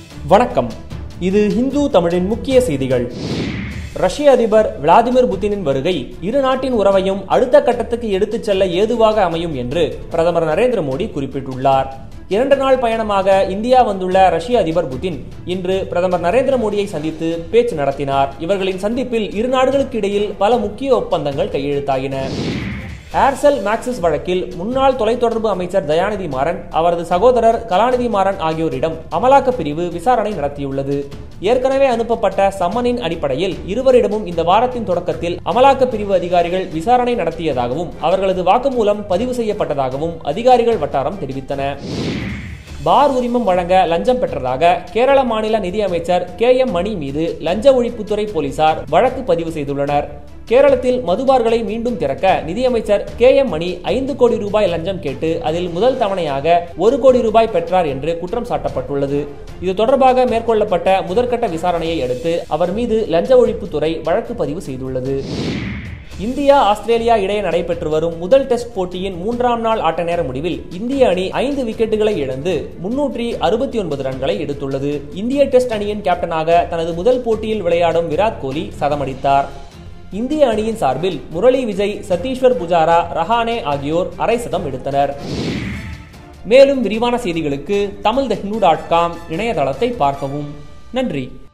வணக்கம் இது ஹிந்து தமிழின் முக்கிய செய்திகள் ரஷ்ய அதிபர் விளாடிமிர் புட்டினின் வருகை இரு நாட்டின் உறவையும் அடுத்த கட்டத்துக்கு எடுத்துச் செல்ல ஏதுவாக அமையும் என்று பிரதமர் நரேந்திர மோடி குறிப்பிட்டுள்ளார் இரண்டு நாள் பயணமாக இந்தியா வந்துள்ள ரஷ்ய அதிபர் புட்டின் இன்று பிரதமர் நரேந்திர மோடியை சந்தித்து பேச்சு நடத்தினார் இவர்களின் சந்திப்பில் இரு நாடுகளுக்கு இடையில் பல முக்கிய ஒப்பந்தங்கள் கையெழுத்தாகின ஏர்செல் மேக்சிஸ் வழக்கில் முன்னாள் தொலைத்தொடர்பு அமைச்சர் தயாநிதி மாறன் அவரது சகோதரர் கலாநிதி மாறன் ஆகியோரிடம் அமலாக்க பிரிவு விசாரணை நடத்தியுள்ளது ஏற்கனவே அனுப்பப்பட்ட சம்மனின் அடிப்படையில் இருவரிடமும் இந்த வாரத்தின் தொடக்கத்தில் அமலாக்க பிரிவு அதிகாரிகள் விசாரணை நடத்தியதாகவும் அவர்களது வாக்குமூலம் பதிவு செய்யப்பட்டதாகவும் அதிகாரிகள் வட்டாரம் தெரிவித்தன பார் உரிமம் வழங்க லஞ்சம் பெற்றதாக கேரள மாநில நிதியமைச்சர் கே எம் மணி மீது லஞ்ச ஒழிப்புத்துறை போலீசார் வழக்கு பதிவு செய்துள்ளனர் கேரளத்தில் மதுபார்களை மீண்டும் திறக்க நிதியமைச்சர் கே எம் மணி ஐந்து கோடி ரூபாய் லஞ்சம் கேட்டு அதில் முதல் தவணையாக ஒரு கோடி ரூபாய் பெற்றார் என்று குற்றம் சாட்டப்பட்டுள்ளது இது தொடர்பாக மேற்கொள்ளப்பட்ட முதற்கட்ட விசாரணையை அடுத்து அவர் மீது லஞ்ச ஒழிப்புத்துறை வழக்கு பதிவு செய்துள்ளது இந்தியா ஆஸ்திரேலியா இடையே நடைபெற்று வரும் முதல் டெஸ்ட் போட்டியின் மூன்றாம் நாள் ஆட்ட நேர முடிவில் இந்திய அணி ஐந்து விக்கெட்டுகளை இழந்து முன்னூற்றி அறுபத்தி ஒன்பது ரன்களை எடுத்துள்ளது இந்திய டெஸ்ட் அணியின் கேப்டனாக தனது முதல் போட்டியில் விளையாடும் விராட் கோலி சதமடித்தார் இந்திய அணியின் சார்பில் முரளி விஜய் சத்தீஸ்வர் புஜாரா ரஹானே ஆகியோர் அரை சதம் எடுத்தனர் மேலும் விரிவான செய்திகளுக்கு Tamil the Hindu dot com இணையதளத்தை பார்க்கவும் நன்றி